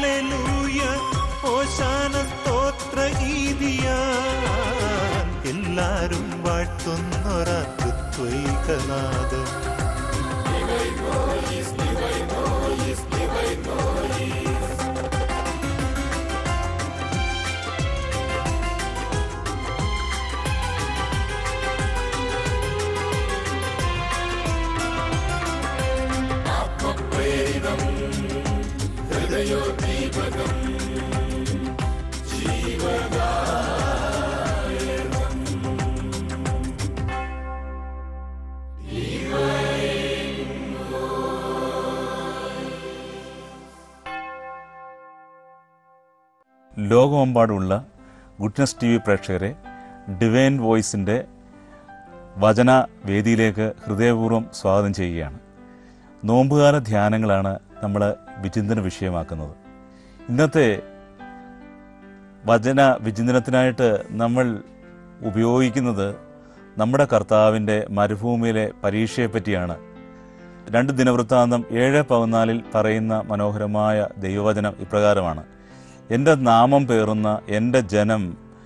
hallelujah ഓശാന സ്തോത്ര ഗീതിയാൻ എല്ലാരും വാഴ്ത്തുന്നൊരത്വൈകനാഥം ലോകമെമ്പാടുമുള്ള ഗുഡ്നസ് ടി വി പ്രേക്ഷകരെ ഡിവൈൻ വോയിസിൻ്റെ വചന വേദിയിലേക്ക് ഹൃദയപൂർവ്വം സ്വാഗതം ചെയ്യുകയാണ് നോമ്പുകാല ധ്യാനങ്ങളാണ് നമ്മൾ വിചിന്തന വിഷയമാക്കുന്നത് ഇന്നത്തെ വചന വിചിന്തനത്തിനായിട്ട് നമ്മൾ ഉപയോഗിക്കുന്നത് നമ്മുടെ കർത്താവിൻ്റെ മരുഭൂമിയിലെ പരീക്ഷയെപ്പറ്റിയാണ് രണ്ട് ദിനവൃത്താന്തം ഏഴ് പതിനാലിൽ പറയുന്ന മനോഹരമായ ദൈവവചനം ഇപ്രകാരമാണ് എൻ്റെ നാമം പേറുന്ന എൻ്റെ ജനം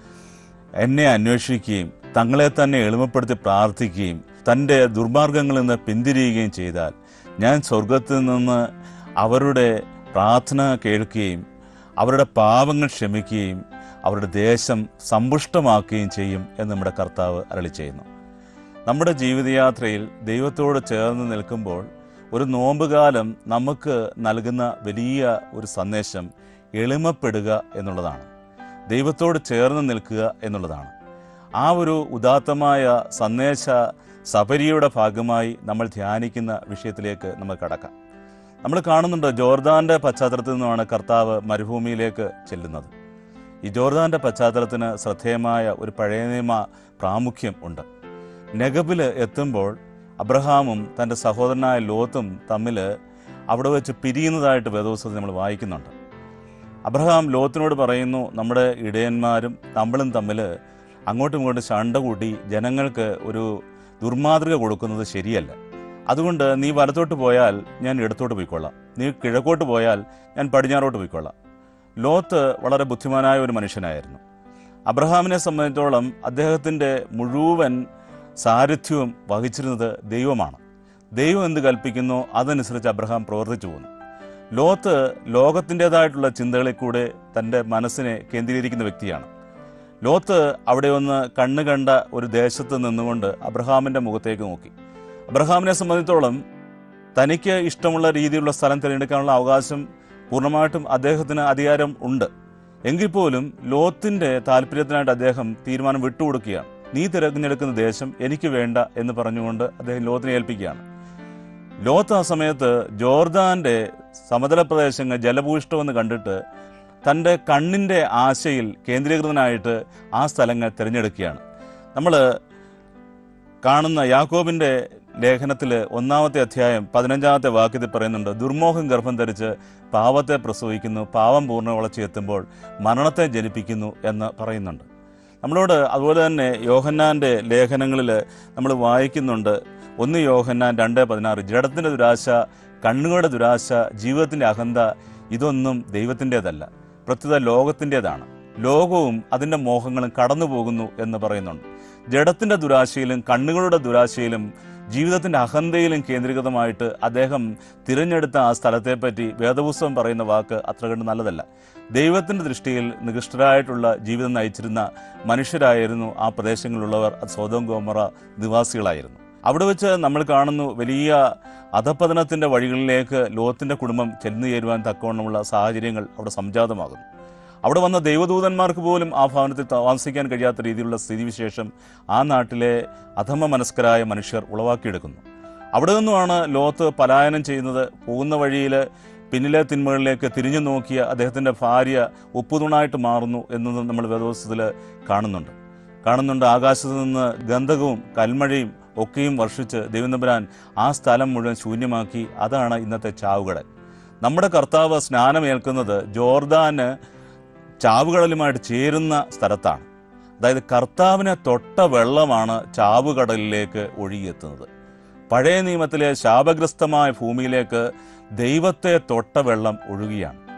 എന്നെ അന്വേഷിക്കുകയും തങ്ങളെ തന്നെ എളിമപ്പെടുത്തി പ്രാർത്ഥിക്കുകയും തൻ്റെ ദുർമാർഗങ്ങളിൽ നിന്ന് പിന്തിരിയുകയും ചെയ്താൽ ഞാൻ സ്വർഗത്തിൽ നിന്ന് അവരുടെ പ്രാർത്ഥന കേൾക്കുകയും അവരുടെ പാപങ്ങൾ ക്ഷമിക്കുകയും അവരുടെ ദേശം സമ്പുഷ്ടമാക്കുകയും ചെയ്യും എന്ന് നമ്മുടെ കർത്താവ് അരളി ചെയ്യുന്നു നമ്മുടെ ജീവിതയാത്രയിൽ ദൈവത്തോട് ചേർന്ന് നിൽക്കുമ്പോൾ ഒരു നോമ്പുകാലം നമുക്ക് നൽകുന്ന വലിയ ഒരു സന്ദേശം എളിമപ്പെടുക എന്നുള്ളതാണ് ദൈവത്തോട് ചേർന്ന് നിൽക്കുക എന്നുള്ളതാണ് ആ ഒരു ഉദാത്തമായ സന്ദേശ സപരിയുടെ ഭാഗമായി നമ്മൾ ധ്യാനിക്കുന്ന വിഷയത്തിലേക്ക് നമ്മൾ കടക്കാം നമ്മൾ കാണുന്നുണ്ട് ജോർദാന്റെ പശ്ചാത്തലത്തിൽ നിന്നുമാണ് കർത്താവ് മരുഭൂമിയിലേക്ക് ചെല്ലുന്നത് ഈ ജോർദാന്റെ പശ്ചാത്തലത്തിന് ശ്രദ്ധേയമായ ഒരു പഴയ നിയമ പ്രാമുഖ്യം ഉണ്ട് നെഗബിൽ എത്തുമ്പോൾ അബ്രഹാമും തൻ്റെ സഹോദരനായ ലോത്തും തമ്മിൽ അവിടെ വെച്ച് പിരിയുന്നതായിട്ട് വേദോത്സവത്തിൽ നമ്മൾ വായിക്കുന്നുണ്ട് അബ്രഹാം ലോത്തിനോട് പറയുന്നു നമ്മുടെ ഇടയന്മാരും നമ്മളും തമ്മിൽ അങ്ങോട്ടും ഇങ്ങോട്ടും ശണ്ട കൂട്ടി ജനങ്ങൾക്ക് ഒരു ദുർമാതൃക കൊടുക്കുന്നത് ശരിയല്ല അതുകൊണ്ട് നീ വലത്തോട്ട് പോയാൽ ഞാൻ ഇടത്തോട്ട് പോയിക്കൊള്ളാം നീ കിഴക്കോട്ട് പോയാൽ ഞാൻ പടിഞ്ഞാറോട്ട് പോയിക്കൊള്ളാം ലോത്ത് വളരെ ബുദ്ധിമാനായ ഒരു മനുഷ്യനായിരുന്നു അബ്രഹാമിനെ സംബന്ധിച്ചോളം അദ്ദേഹത്തിൻ്റെ മുഴുവൻ സാരഥ്യവും വഹിച്ചിരുന്നത് ദൈവമാണ് ദൈവം എന്ത് കൽപ്പിക്കുന്നോ അതനുസരിച്ച് അബ്രഹാം പ്രവർത്തിച്ചു പോകുന്നു ലോത്ത് ലോകത്തിൻ്റെതായിട്ടുള്ള ചിന്തകളിൽ കൂടെ തൻ്റെ മനസ്സിനെ കേന്ദ്രീകരിക്കുന്ന വ്യക്തിയാണ് ലോത്ത് അവിടെ ഒന്ന് കണ്ണു കണ്ട ഒരു ദേശത്ത് നിന്നുകൊണ്ട് അബ്രഹാമിൻ്റെ മുഖത്തേക്ക് നോക്കി അബ്രഹാമിനെ സംബന്ധിച്ചോളം തനിക്ക് ഇഷ്ടമുള്ള രീതിയിലുള്ള സ്ഥലം തിരഞ്ഞെടുക്കാനുള്ള അവകാശം പൂർണ്ണമായിട്ടും അദ്ദേഹത്തിന് അധികാരം ഉണ്ട് എങ്കിൽ പോലും ലോത്തിന്റെ താല്പര്യത്തിനായിട്ട് അദ്ദേഹം തീരുമാനം വിട്ടുകൊടുക്കുകയാണ് നീ തിരഞ്ഞെടുക്കുന്ന ദേശം എനിക്ക് വേണ്ട എന്ന് പറഞ്ഞുകൊണ്ട് അദ്ദേഹം ലോത്തിനെ ഏൽപ്പിക്കുകയാണ് ലോത്ത് ആ സമയത്ത് ജോർദാന്റെ സമതല പ്രദേശങ്ങൾ ജലഭൂയിഷ്ടമെന്ന് കണ്ടിട്ട് തൻ്റെ കണ്ണിൻ്റെ ആശയിൽ കേന്ദ്രീകൃതനായിട്ട് ആ സ്ഥലങ്ങൾ തിരഞ്ഞെടുക്കുകയാണ് നമ്മൾ കാണുന്ന യാക്കോബിന്റെ ലേഖനത്തിൽ ഒന്നാമത്തെ അധ്യായം പതിനഞ്ചാമത്തെ വാക്യത്തിൽ പറയുന്നുണ്ട് ദുർമോഹം ഗർഭം ധരിച്ച് പാവത്തെ പ്രസവിക്കുന്നു പാവം പൂർണ്ണ വളർച്ച എത്തുമ്പോൾ മരണത്തെ ജനിപ്പിക്കുന്നു എന്ന് പറയുന്നുണ്ട് നമ്മളോട് അതുപോലെ തന്നെ യോഹന്നാന്റെ ലേഖനങ്ങളിൽ നമ്മൾ വായിക്കുന്നുണ്ട് ഒന്ന് യോഹന്നാൻ രണ്ട് പതിനാറ് ജഡത്തിന്റെ ദുരാശ കണ്ണുകളുടെ ദുരാശ ജീവിതത്തിന്റെ അഹന്ത ഇതൊന്നും ദൈവത്തിൻ്റെതല്ല പ്രത്യുത ലോകത്തിൻ്റെതാണ് ലോകവും അതിൻ്റെ മോഹങ്ങളും കടന്നു പോകുന്നു എന്ന് പറയുന്നുണ്ട് ജഡത്തിന്റെ ദുരാശയിലും കണ്ണുകളുടെ ദുരാശയിലും ജീവിതത്തിന്റെ അഹന്തയിലും കേന്ദ്രീകൃതമായിട്ട് അദ്ദേഹം തിരഞ്ഞെടുത്ത ആ സ്ഥലത്തെപ്പറ്റി വേദപുസ്തകം പറയുന്ന വാക്ക് അത്ര കണ്ട് നല്ലതല്ല ദൈവത്തിന്റെ ദൃഷ്ടിയിൽ നികൃഷ്ടരായിട്ടുള്ള ജീവിതം നയിച്ചിരുന്ന മനുഷ്യരായിരുന്നു ആ പ്രദേശങ്ങളിലുള്ളവർ അത് സ്വതം ഗോമറ നിവാസികളായിരുന്നു അവിടെ വെച്ച് നമ്മൾ കാണുന്നു വലിയ അധപതനത്തിന്റെ വഴികളിലേക്ക് ലോത്തിന്റെ കുടുംബം ചെന്നു ചേരുവാൻ തക്കവണ്ണമുള്ള സാഹചര്യങ്ങൾ അവിടെ സംജാതമാകുന്നു അവിടെ വന്ന ദൈവദൂതന്മാർക്ക് പോലും ആ ഭവനത്തിൽ താമസിക്കാൻ കഴിയാത്ത രീതിയിലുള്ള സ്ഥിതിവിശേഷം ആ നാട്ടിലെ അധമ മനസ്കരായ മനുഷ്യർ ഉളവാക്കിയെടുക്കുന്നു അവിടെ നിന്നുമാണ് ലോത്ത് പലായനം ചെയ്യുന്നത് പോകുന്ന വഴിയിൽ പിന്നിലെ തിന്മകളിലേക്ക് തിരിഞ്ഞു നോക്കിയ അദ്ദേഹത്തിന്റെ ഭാര്യ ഉപ്പുതുണായിട്ട് മാറുന്നു എന്നത് നമ്മൾ വേദോത്സവത്തിൽ കാണുന്നുണ്ട് കാണുന്നുണ്ട് ആകാശത്ത് നിന്ന് ഗന്ധകവും കൽമഴയും ഒക്കെയും വർഷിച്ച് ദൈവനമ്പരാൻ ആ സ്ഥലം മുഴുവൻ ശൂന്യമാക്കി അതാണ് ഇന്നത്തെ ചാവുകടൽ നമ്മുടെ കർത്താവ് സ്നാനമേൽക്കുന്നത് ജോർദാന് ചാവുകടലുമായിട്ട് ചേരുന്ന സ്ഥലത്താണ് അതായത് കർത്താവിനെ തൊട്ട വെള്ളമാണ് ചാവുകടലിലേക്ക് ഒഴുകിയെത്തുന്നത് പഴയ നിയമത്തിലെ ശാപഗ്രസ്തമായ ഭൂമിയിലേക്ക് ദൈവത്തെ തൊട്ട വെള്ളം ഒഴുകിയാണ്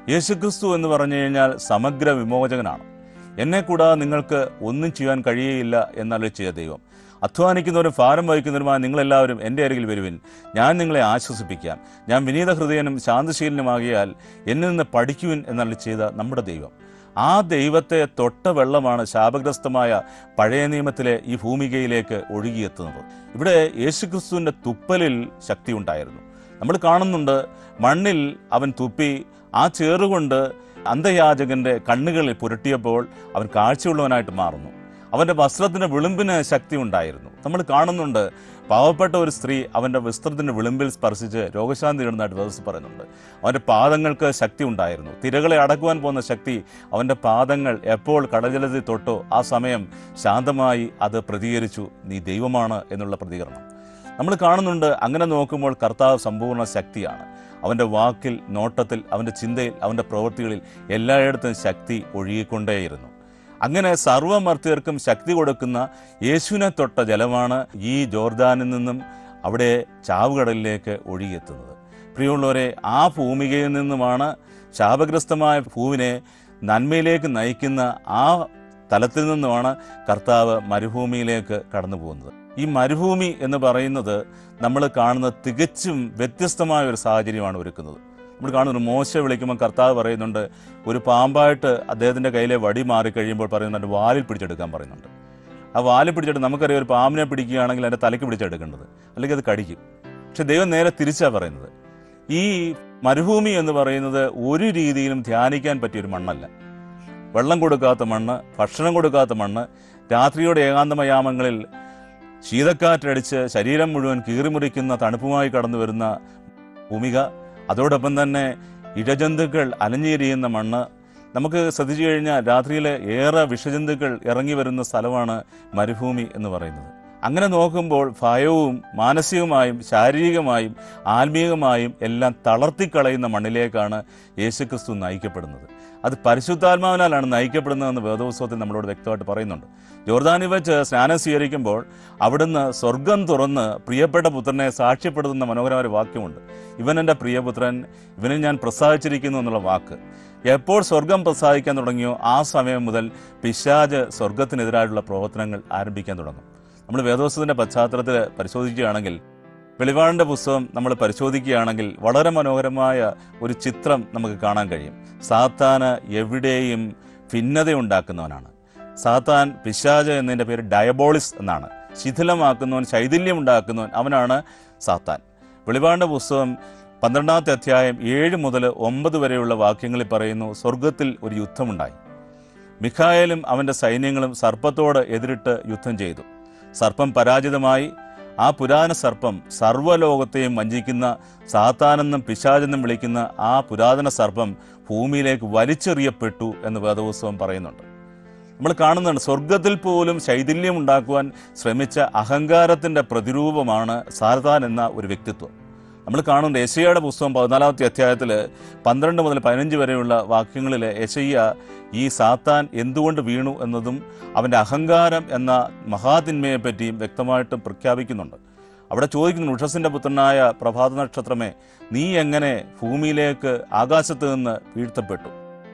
യേശുക്രിസ്തു എന്ന് പറഞ്ഞു കഴിഞ്ഞാൽ സമഗ്ര വിമോചകനാണ് എന്നെ കൂടാതെ നിങ്ങൾക്ക് ഒന്നും ചെയ്യാൻ കഴിയുകയില്ല എന്നല്ല ചെയ്ത ദൈവം അധ്വാനിക്കുന്നവരും ഭാരം വഹിക്കുന്നവരുമായ നിങ്ങളെല്ലാവരും എൻ്റെ അരികിൽ വരുവിൻ ഞാൻ നിങ്ങളെ ആശ്വസിപ്പിക്കാം ഞാൻ വിനീത ഹൃദയനും ശാന്തശീലനുമാകിയാൽ എന്നിൽ നിന്ന് പഠിക്കുവിൻ എന്നല്ല ചെയ്ത നമ്മുടെ ദൈവം ആ ദൈവത്തെ തൊട്ട വെള്ളമാണ് ശാപഗ്രസ്തമായ പഴയ നിയമത്തിലെ ഈ ഭൂമികയിലേക്ക് ഒഴുകിയെത്തുന്നത് ഇവിടെ യേശുക്രിസ്തുവിൻ്റെ തുപ്പലിൽ ശക്തി ഉണ്ടായിരുന്നു നമ്മൾ കാണുന്നുണ്ട് മണ്ണിൽ അവൻ തുപ്പി ആ ചേറുകൊണ്ട് അന്ധയാചകന്റെ കണ്ണുകളിൽ പുരട്ടിയപ്പോൾ അവൻ കാഴ്ചയുള്ളവനായിട്ട് മാറുന്നു അവന്റെ വസ്ത്രത്തിന്റെ വിളിമ്പിന് ശക്തി ഉണ്ടായിരുന്നു നമ്മൾ കാണുന്നുണ്ട് പാവപ്പെട്ട ഒരു സ്ത്രീ അവന്റെ വസ്ത്രത്തിന്റെ വിളിമ്പിൽ സ്പർശിച്ച് രോഗശാന്തി നേടുന്നതായിട്ട് ദിവസം പറയുന്നുണ്ട് അവന്റെ പാദങ്ങൾക്ക് ശക്തി ഉണ്ടായിരുന്നു തിരകളെ അടക്കുവാൻ പോകുന്ന ശക്തി അവന്റെ പാദങ്ങൾ എപ്പോൾ കടജലത്തിൽ തൊട്ടോ ആ സമയം ശാന്തമായി അത് പ്രതികരിച്ചു നീ ദൈവമാണ് എന്നുള്ള പ്രതികരണം നമ്മൾ കാണുന്നുണ്ട് അങ്ങനെ നോക്കുമ്പോൾ കർത്താവ് സമ്പൂർണ്ണ ശക്തിയാണ് അവൻ്റെ വാക്കിൽ നോട്ടത്തിൽ അവൻ്റെ ചിന്തയിൽ അവൻ്റെ പ്രവൃത്തികളിൽ എല്ലായിടത്തും ശക്തി ഒഴുകിക്കൊണ്ടേയിരുന്നു അങ്ങനെ സർവമർത്യർക്കും ശക്തി കൊടുക്കുന്ന യേശുവിനെ തൊട്ട ജലമാണ് ഈ ജോർദാനിൽ നിന്നും അവിടെ ചാവുകടലിലേക്ക് ഒഴുകിയെത്തുന്നത് പ്രിയമുള്ളവരെ ആ ഭൂമികയിൽ നിന്നുമാണ് ശാപഗ്രസ്തമായ ഭൂവിനെ നന്മയിലേക്ക് നയിക്കുന്ന ആ തലത്തിൽ നിന്നുമാണ് കർത്താവ് മരുഭൂമിയിലേക്ക് കടന്നു പോകുന്നത് ഈ മരുഭൂമി എന്ന് പറയുന്നത് നമ്മൾ കാണുന്ന തികച്ചും വ്യത്യസ്തമായ ഒരു സാഹചര്യമാണ് ഒരുക്കുന്നത് നമ്മൾ കാണുന്നു മോശ വിളിക്കുമ്പോൾ കർത്താവ് പറയുന്നുണ്ട് ഒരു പാമ്പായിട്ട് അദ്ദേഹത്തിൻ്റെ കയ്യിലെ വടി മാറിക്കഴിയുമ്പോൾ പറയുന്നുണ്ട് വാലിൽ പിടിച്ചെടുക്കാൻ പറയുന്നുണ്ട് ആ വാലിൽ പിടിച്ചെടുത്ത് നമുക്കറിയാം ഒരു പാമ്പിനെ പിടിക്കുകയാണെങ്കിൽ അതിൻ്റെ തലയ്ക്ക് പിടിച്ചെടുക്കേണ്ടത് അല്ലെങ്കിൽ അത് കടിക്കും പക്ഷെ ദൈവം നേരെ തിരിച്ചാണ് പറയുന്നത് ഈ മരുഭൂമി എന്ന് പറയുന്നത് ഒരു രീതിയിലും ധ്യാനിക്കാൻ പറ്റിയ ഒരു മണ്ണല്ല വെള്ളം കൊടുക്കാത്ത മണ്ണ് ഭക്ഷണം കൊടുക്കാത്ത മണ്ണ് രാത്രിയുടെ ഏകാന്തമയാമങ്ങളിൽ ശീതക്കാറ്റടിച്ച് ശരീരം മുഴുവൻ കീറിമുറിക്കുന്ന തണുപ്പുമായി കടന്നു വരുന്ന ഭൂമിക അതോടൊപ്പം തന്നെ ഇഴജന്തുക്കൾ അലഞ്ഞിരിയുന്ന മണ്ണ് നമുക്ക് ശ്രദ്ധിച്ചു കഴിഞ്ഞാൽ രാത്രിയിലെ ഏറെ വിഷജന്തുക്കൾ ഇറങ്ങി വരുന്ന സ്ഥലമാണ് മരുഭൂമി എന്ന് പറയുന്നത് അങ്ങനെ നോക്കുമ്പോൾ ഭയവും മാനസികമായും ശാരീരികമായും ആത്മീയമായും എല്ലാം തളർത്തിക്കളയുന്ന മണ്ണിലേക്കാണ് യേശുക്രിസ്തു നയിക്കപ്പെടുന്നത് അത് പരിശുദ്ധാത്മാവിനാലാണ് നയിക്കപ്പെടുന്നതെന്ന് വേദോത്സവത്തിൽ നമ്മളോട് വ്യക്തമായിട്ട് പറയുന്നുണ്ട് ജോർദാനിൽ വെച്ച് സ്നാനം സ്വീകരിക്കുമ്പോൾ അവിടുന്ന് സ്വർഗം തുറന്ന് പ്രിയപ്പെട്ട പുത്രനെ സാക്ഷ്യപ്പെടുത്തുന്ന മനോഹരമായ ഒരു വാക്യമുണ്ട് ഇവൻ എൻ്റെ പ്രിയപുത്രൻ ഇവനിൽ ഞാൻ പ്രസാദിച്ചിരിക്കുന്നു എന്നുള്ള വാക്ക് എപ്പോൾ സ്വർഗം പ്രസാദിക്കാൻ തുടങ്ങിയോ ആ സമയം മുതൽ പിശാജ് സ്വർഗത്തിനെതിരായിട്ടുള്ള പ്രവർത്തനങ്ങൾ ആരംഭിക്കാൻ തുടങ്ങും നമ്മൾ വേദോത്സവത്തിന്റെ പശ്ചാത്തലത്തിൽ പരിശോധിക്കുകയാണെങ്കിൽ വെളിപാടിന്റെ പുസ്തകം നമ്മൾ പരിശോധിക്കുകയാണെങ്കിൽ വളരെ മനോഹരമായ ഒരു ചിത്രം നമുക്ക് കാണാൻ കഴിയും സാത്താന് എവിടെയും ഭിന്നതയുണ്ടാക്കുന്നവനാണ് സാത്താൻ പിശാജ് എന്നതിൻ്റെ പേര് ഡയബോളിസ് എന്നാണ് ശിഥിലമാക്കുന്നവൻ ശൈഥില്യം ഉണ്ടാക്കുന്നവൻ അവനാണ് സാത്താൻ വെളിപാടിന്റെ പുസ്തകം പന്ത്രണ്ടാമത്തെ അധ്യായം ഏഴ് മുതൽ ഒമ്പത് വരെയുള്ള വാക്യങ്ങളിൽ പറയുന്നു സ്വർഗത്തിൽ ഒരു യുദ്ധമുണ്ടായി മിഖായേലും അവന്റെ സൈന്യങ്ങളും സർപ്പത്തോട് എതിരിട്ട് യുദ്ധം ചെയ്തു സർപ്പം പരാജിതമായി ആ പുരാതന സർപ്പം സർവ്വലോകത്തെയും വഞ്ചിക്കുന്ന സാത്താനെന്നും പിശാചെന്നും വിളിക്കുന്ന ആ പുരാതന സർപ്പം ഭൂമിയിലേക്ക് വലിച്ചെറിയപ്പെട്ടു എന്ന് വേദപുസ്തകം പറയുന്നുണ്ട് നമ്മൾ കാണുന്നുണ്ട് സ്വർഗത്തിൽ പോലും ശൈഥില്യം ഉണ്ടാക്കുവാൻ ശ്രമിച്ച അഹങ്കാരത്തിന്റെ പ്രതിരൂപമാണ് സാരതാൻ എന്ന ഒരു വ്യക്തിത്വം നമ്മൾ കാണുന്നുണ്ട് യശയ്യയുടെ പുസ്തകം പതിനാലാമത്തെ അധ്യായത്തിൽ പന്ത്രണ്ട് മുതൽ പതിനഞ്ച് വരെയുള്ള വാക്യങ്ങളിൽ യശയ്യ ഈ സാത്താൻ എന്തുകൊണ്ട് വീണു എന്നതും അവൻ്റെ അഹങ്കാരം എന്ന മഹാതിന്മയെ പറ്റിയും വ്യക്തമായിട്ട് പ്രഖ്യാപിക്കുന്നുണ്ട് അവിടെ ചോദിക്കുന്നു ഉഷസിന്റെ പുത്രനായ പ്രഭാത നക്ഷത്രമേ നീ എങ്ങനെ ഭൂമിയിലേക്ക് ആകാശത്ത് നിന്ന് വീഴ്ത്തപ്പെട്ടു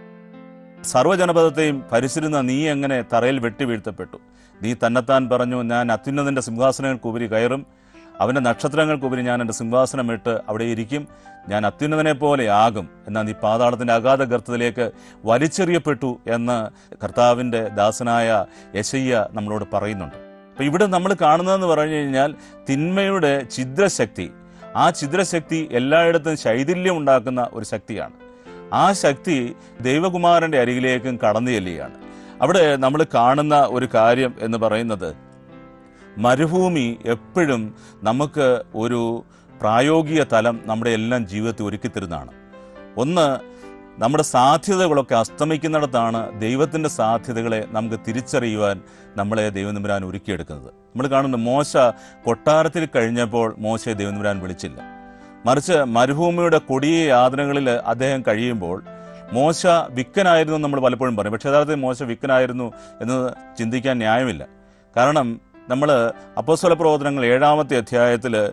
സർവ്വജനപദത്തെയും ഭരിച്ചിരുന്ന നീ എങ്ങനെ തറയിൽ വെട്ടി വീഴ്ത്തപ്പെട്ടു നീ തന്നെത്താൻ പറഞ്ഞു ഞാൻ അത്യുന്നതിൻ്റെ സിംഹാസനങ്ങൾക്കുപരി കയറും അവൻ്റെ നക്ഷത്രങ്ങൾക്കുപരി ഞാൻ എൻ്റെ സിംഹാസനം ഇട്ട് അവിടെ ഇരിക്കും ഞാൻ അത്യുന്നതനെ പോലെ ആകും എന്നാൽ നീ പാതാളത്തിൻ്റെ അഗാധ ഗർത്തത്തിലേക്ക് വലിച്ചെറിയപ്പെട്ടു എന്ന് കർത്താവിൻ്റെ ദാസനായ യശയ്യ നമ്മളോട് പറയുന്നുണ്ട് അപ്പം ഇവിടെ നമ്മൾ കാണുന്നതെന്ന് പറഞ്ഞു കഴിഞ്ഞാൽ തിന്മയുടെ ഛിദ്രശക്തി ആ ഛിദ്രശക്തി എല്ലായിടത്തും ശൈഥില്യം ഉണ്ടാക്കുന്ന ഒരു ശക്തിയാണ് ആ ശക്തി ദൈവകുമാരന്റെ അരികിലേക്കും കടന്നു ചെല്ലുകയാണ് അവിടെ നമ്മൾ കാണുന്ന ഒരു കാര്യം എന്ന് പറയുന്നത് മരുഭൂമി എപ്പോഴും നമുക്ക് ഒരു പ്രായോഗിക തലം നമ്മുടെ എല്ലാം ജീവിതത്തിൽ ഒരുക്കിത്തരുന്നതാണ് ഒന്ന് നമ്മുടെ സാധ്യതകളൊക്കെ അസ്തമിക്കുന്നിടത്താണ് ദൈവത്തിൻ്റെ സാധ്യതകളെ നമുക്ക് തിരിച്ചറിയുവാൻ നമ്മളെ ദൈവനിമ്പരാൻ ഒരുക്കിയെടുക്കുന്നത് നമ്മൾ കാണുന്നു മോശ കൊട്ടാരത്തിൽ കഴിഞ്ഞപ്പോൾ മോശയെ ദൈവനിമ്പരാൻ വിളിച്ചില്ല മറിച്ച് മരുഭൂമിയുടെ കൊടിയ യാതനകളിൽ അദ്ദേഹം കഴിയുമ്പോൾ മോശ വിക്കനായിരുന്നു എന്ന് നമ്മൾ പലപ്പോഴും പറയും പക്ഷേ യഥാർത്ഥത്തിൽ മോശ വിക്കനായിരുന്നു എന്ന് ചിന്തിക്കാൻ ന്യായമില്ല കാരണം നമ്മൾ അപ്പോസ്വല പ്രവർത്തനങ്ങൾ ഏഴാമത്തെ അധ്യായത്തിൽ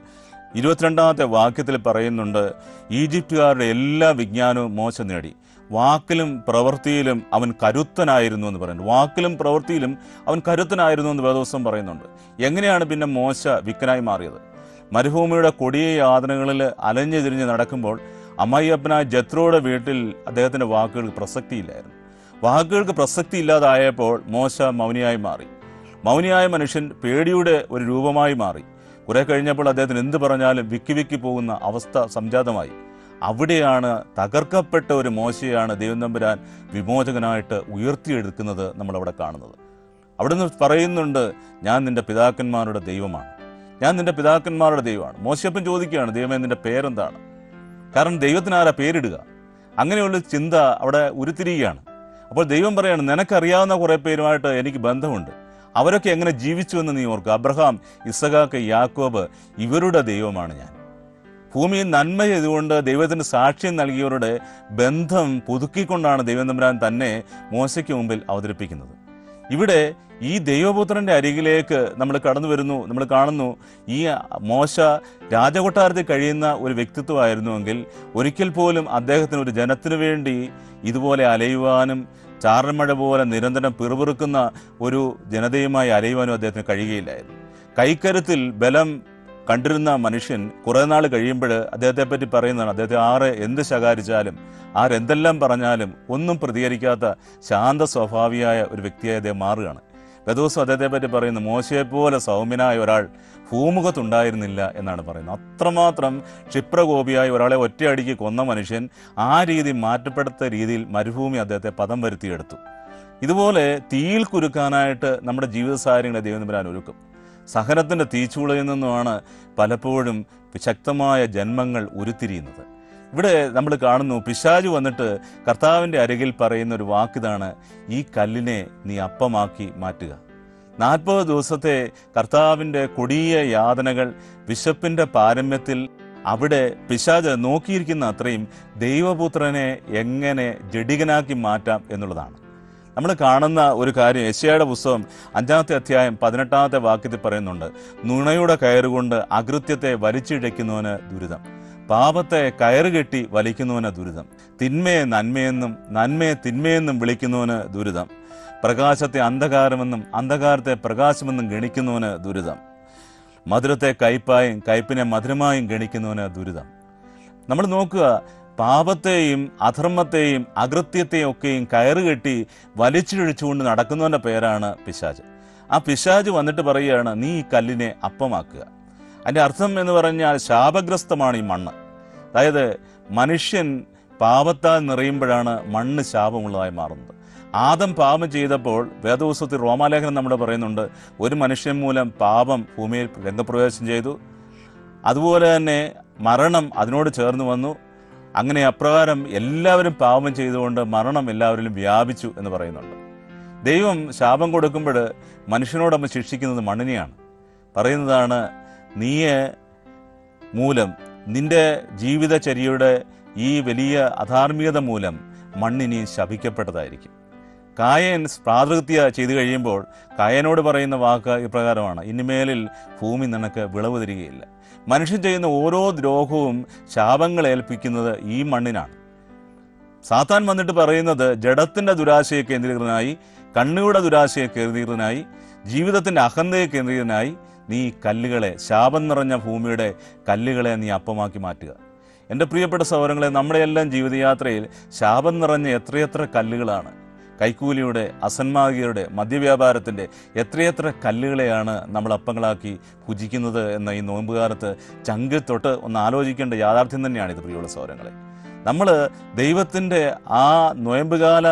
ഇരുപത്തിരണ്ടാമത്തെ വാക്യത്തിൽ പറയുന്നുണ്ട് ഈജിപ്തുകാരുടെ എല്ലാ വിജ്ഞാനവും മോശ നേടി വാക്കിലും പ്രവൃത്തിയിലും അവൻ കരുത്തനായിരുന്നു എന്ന് പറയുന്നു വാക്കിലും പ്രവൃത്തിയിലും അവൻ കരുത്തനായിരുന്നു എന്ന് വേദോസം പറയുന്നുണ്ട് എങ്ങനെയാണ് പിന്നെ മോശ വിക്കനായി മാറിയത് മരുഭൂമിയുടെ കൊടിയ യാതനകളിൽ അലഞ്ഞു തിരിഞ്ഞ് നടക്കുമ്പോൾ അമ്മായിയപ്പനായ ജത്രോയുടെ വീട്ടിൽ അദ്ദേഹത്തിന്റെ വാക്കുകൾക്ക് പ്രസക്തിയില്ലായിരുന്നു വാക്കുകൾക്ക് പ്രസക്തി ഇല്ലാതായപ്പോൾ മോശ മൗനിയായി മാറി മൗനിയായ മനുഷ്യൻ പേടിയുടെ ഒരു രൂപമായി മാറി കുറെ കഴിഞ്ഞപ്പോൾ അദ്ദേഹത്തിന് എന്ത് പറഞ്ഞാലും വിക്കി വിക്കി പോകുന്ന അവസ്ഥ സംജാതമായി അവിടെയാണ് തകർക്കപ്പെട്ട ഒരു മോശയാണ് ദൈവം തമ്പുരാൻ വിമോചകനായിട്ട് ഉയർത്തിയെടുക്കുന്നത് നമ്മളവിടെ കാണുന്നത് അവിടുന്ന് പറയുന്നുണ്ട് ഞാൻ നിന്റെ പിതാക്കന്മാരുടെ ദൈവമാണ് ഞാൻ നിന്റെ പിതാക്കന്മാരുടെ ദൈവമാണ് മോശപ്പൻ ചോദിക്കുകയാണ് ദൈവമേ നിന്റെ പേരെന്താണ് കാരണം ദൈവത്തിന് ആരാ പേരിടുക അങ്ങനെയുള്ള ചിന്ത അവിടെ ഉരുത്തിരിയുകയാണ് അപ്പോൾ ദൈവം പറയാണ് നിനക്കറിയാവുന്ന കുറെ പേരുമായിട്ട് എനിക്ക് ബന്ധമുണ്ട് അവരൊക്കെ എങ്ങനെ ജീവിച്ചു എന്ന് നീ ഓർക്കുക അബ്രഹാം ഇസഹാക്ക് യാക്കോബ് ഇവരുടെ ദൈവമാണ് ഞാൻ ഭൂമിയിൽ നന്മ ചെയ്തുകൊണ്ട് ദൈവത്തിന് സാക്ഷ്യം നൽകിയവരുടെ ബന്ധം പുതുക്കിക്കൊണ്ടാണ് ദൈവം തമ്പുരാൻ തന്നെ മോശയ്ക്ക് മുമ്പിൽ അവതരിപ്പിക്കുന്നത് ഇവിടെ ഈ ദൈവപുത്രന്റെ അരികിലേക്ക് നമ്മൾ കടന്നു വരുന്നു നമ്മൾ കാണുന്നു ഈ മോശ രാജകൊട്ടാരത്തിൽ കഴിയുന്ന ഒരു വ്യക്തിത്വമായിരുന്നുവെങ്കിൽ ഒരിക്കൽ പോലും അദ്ദേഹത്തിന് ഒരു ജനത്തിനു വേണ്ടി ഇതുപോലെ അലയുവാനും ചാറന്മഴ പോലെ നിരന്തരം പിറുപിറുക്കുന്ന ഒരു ജനതയുമായി അലയുവാനും അദ്ദേഹത്തിന് കഴിയുകയില്ലായിരുന്നു കൈക്കരുത്തിൽ ബലം കണ്ടിരുന്ന മനുഷ്യൻ കുറെ നാൾ കഴിയുമ്പോൾ അദ്ദേഹത്തെ പറ്റി പറയുന്നതാണ് അദ്ദേഹത്തെ ആറ് എന്ത് ശകാരിച്ചാലും ആരെന്തെല്ലാം പറഞ്ഞാലും ഒന്നും പ്രതികരിക്കാത്ത ശാന്ത സ്വഭാവിയായ ഒരു വ്യക്തിയായി അദ്ദേഹം മാറുകയാണ് വേദോസം അദ്ദേഹത്തെ പറ്റി പറയുന്നു മോശയെപ്പോലെ സൗമ്യനായ ഒരാൾ ഭൂമുഖത്തുണ്ടായിരുന്നില്ല എന്നാണ് പറയുന്നത് അത്രമാത്രം ക്ഷിപ്രകോപിയായ ഒരാളെ ഒറ്റയടിക്ക് കൊന്ന മനുഷ്യൻ ആ രീതി മാറ്റപ്പെടുത്ത രീതിയിൽ മരുഭൂമി അദ്ദേഹത്തെ പദം വരുത്തിയെടുത്തു ഇതുപോലെ തീയിൽ കുരുക്കാനായിട്ട് നമ്മുടെ ജീവിത സാഹചര്യങ്ങളെ ദൈവം തമ്പുരാൻ ഒരുക്കും സഹനത്തിന്റെ തീച്ചൂളയിൽ നിന്നുമാണ് പലപ്പോഴും ശക്തമായ ജന്മങ്ങൾ ഉരുത്തിരിയുന്നത് ഇവിടെ നമ്മൾ കാണുന്നു പിശാജ് വന്നിട്ട് കർത്താവിന്റെ അരികിൽ പറയുന്ന ഒരു വാക്കിതാണ് ഈ കല്ലിനെ നീ അപ്പമാക്കി മാറ്റുക നാൽപ്പത് ദിവസത്തെ കർത്താവിന്റെ കൊടിയ യാതനകൾ വിശപ്പിന്റെ പാരമ്യത്തിൽ അവിടെ പിശാജ് നോക്കിയിരിക്കുന്ന അത്രയും ദൈവപുത്രനെ എങ്ങനെ ജഡികനാക്കി മാറ്റാം എന്നുള്ളതാണ് നമ്മൾ കാണുന്ന ഒരു കാര്യം യശയുടെ പുസ്തകം അഞ്ചാമത്തെ അധ്യായം പതിനെട്ടാമത്തെ വാക്യത്തിൽ പറയുന്നുണ്ട് നുണയുടെ കയറുകൊണ്ട് അകൃത്യത്തെ വലിച്ചിഴയ്ക്കുന്നവന് ദുരിതം പാപത്തെ കയറുകെട്ടി വലിക്കുന്നവന് ദുരിതം തിന്മയെ നന്മയെന്നും നന്മയെ തിന്മയെന്നും വിളിക്കുന്നവന് ദുരിതം പ്രകാശത്തെ അന്ധകാരമെന്നും അന്ധകാരത്തെ പ്രകാശമെന്നും ഗണിക്കുന്നവന് ദുരിതം മധുരത്തെ കയ്പായും കയ്പിനെ മധുരമായും ഗണിക്കുന്നവന് ദുരിതം നമ്മൾ നോക്കുക പാപത്തെയും അധർമ്മത്തെയും അകൃത്യത്തെയും ഒക്കെയും കയറുകെട്ടി വലിച്ചിഴച്ചുകൊണ്ട് നടക്കുന്നവന്റെ പേരാണ് പിശാജ് ആ പിശാജ് വന്നിട്ട് പറയുകയാണ് നീ ഈ കല്ലിനെ അപ്പമാക്കുക അതിന്റെ അർത്ഥം എന്ന് പറഞ്ഞാൽ ശാപഗ്രസ്തമാണ് ഈ മണ്ണ് അതായത് മനുഷ്യൻ പാപത്താൽ നിറയുമ്പോഴാണ് മണ്ണ് ശാപമുള്ളതായി മാറുന്നത് ആദം പാപം ചെയ്തപ്പോൾ വേദപുസ്തകത്തിൽ റോമാലേഖനം നമ്മൾ പറയുന്നുണ്ട് ഒരു മനുഷ്യൻ മൂലം പാപം ഭൂമിയിൽ രംഗപ്രവേശം ചെയ്തു അതുപോലെ തന്നെ മരണം അതിനോട് ചേർന്ന് വന്നു അങ്ങനെ അപ്രകാരം എല്ലാവരും പാപം ചെയ്തുകൊണ്ട് മരണം എല്ലാവരിലും വ്യാപിച്ചു എന്ന് പറയുന്നുണ്ട് ദൈവം ശാപം കൊടുക്കുമ്പോൾ മനുഷ്യനോടൊപ്പം ശിക്ഷിക്കുന്നത് മണ്ണിനെയാണ് പറയുന്നതാണ് നീയെ മൂലം നിന്റെ ജീവിതചര്യയുടെ ഈ വലിയ അധാർമികത മൂലം മണ്ണിനി ശപിക്കപ്പെട്ടതായിരിക്കും കായൻ പ്രാതൃത്യ ചെയ്തു കഴിയുമ്പോൾ കായനോട് പറയുന്ന വാക്ക് ഇപ്രകാരമാണ് ഇനിമേലിൽ ഭൂമി നിനക്ക് വിളവ് തരികയില്ല മനുഷ്യൻ ചെയ്യുന്ന ഓരോ ദ്രോഹവും ശാപങ്ങൾ ഏൽപ്പിക്കുന്നത് ഈ മണ്ണിനാണ് സാത്താൻ വന്നിട്ട് പറയുന്നത് ജഡത്തിന്റെ ദുരാശയെ കേന്ദ്രീകൃതനായി കണ്ണുകളുടെ ദുരാശയെ കേന്ദ്രീകൃതനായി ജീവിതത്തിന്റെ അഹന്തയെ കേന്ദ്രീകൃതനായി നീ ഈ കല്ലുകളെ ശാപം നിറഞ്ഞ ഭൂമിയുടെ കല്ലുകളെ നീ അപ്പമാക്കി മാറ്റുക എൻ്റെ പ്രിയപ്പെട്ട സൗരങ്ങളെ നമ്മുടെ എല്ലാം ജീവിതയാത്രയിൽ ശാപം നിറഞ്ഞ എത്രയെത്ര കല്ലുകളാണ് കൈക്കൂലിയുടെ അസന്മാർഗിയുടെ മദ്യവ്യാപാരത്തിൻ്റെ എത്രയെത്ര കല്ലുകളെയാണ് നമ്മൾ അപ്പങ്ങളാക്കി ഭുജിക്കുന്നത് എന്ന ഈ നോമ്പുകാലത്ത് ചങ്കിൽ തൊട്ട് ഒന്ന് ആലോചിക്കേണ്ട യാഥാർത്ഥ്യം തന്നെയാണ് ഇത് പ്രിയമുള്ള സൗരങ്ങളെ നമ്മൾ ദൈവത്തിൻ്റെ ആ നോയമ്പുകാല